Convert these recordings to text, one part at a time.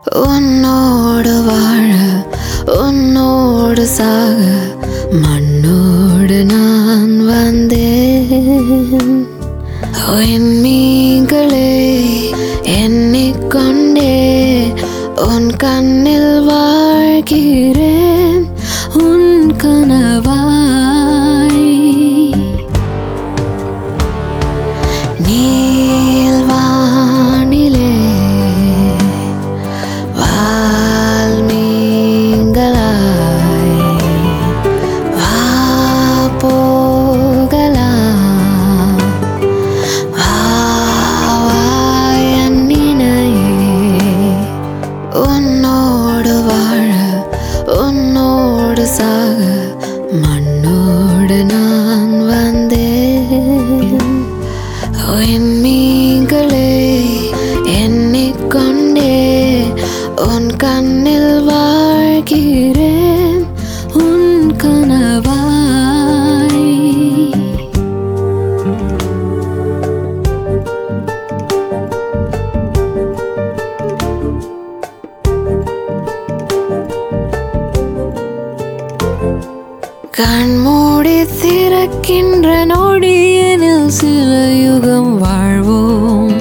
உன்னோடு வாழ உன்னோடு சாக மண்ணோடு நான் வந்தேன் என் மீன்களே எண்ணிக்கொண்டே உன் கண்ணில் வாழ்கிறேன் உன் கனவாய் நீல்வானிலே வால்மீன்களாய் வா போகலாம் வா வா என் நினையே உன்னோடு வாழ உன்னோடு சாக மண்ணோடு நான் வந்தேன் என் மீன்களே எண்ணிக்கொண்டே உன் கண்ணில் வாழ்கிறேன் உன் கனவாய் கண்மூடி திறக்கின்ற நொடியனில் சில யுகம் வாழ்வோம்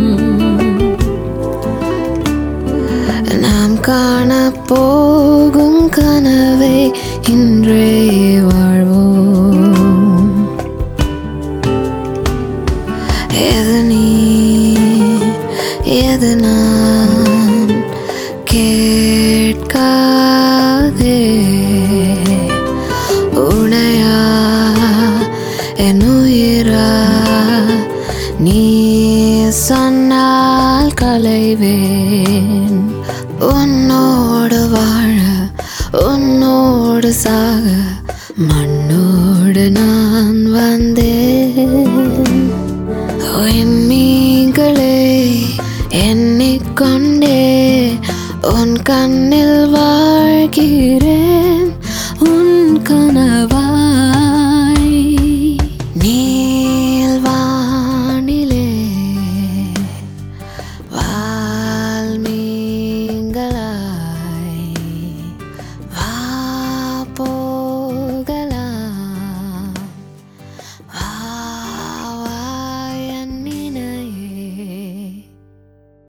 நாம் காண போகும் கனவை இன்றே வாழ்வோம் எது நீ எது நான் கேட்காதே உனையா என் உயிரா நீ சொன்னால் கலைவேன் உன்னோடு வாழ உன்னோடு சாக மண்ணோடு நான் வந்தேன் என் மீன்களே எண்ணிக்கொண்டே உன் கண்ணில் வாழ்கிறேன் உன் கனவாய்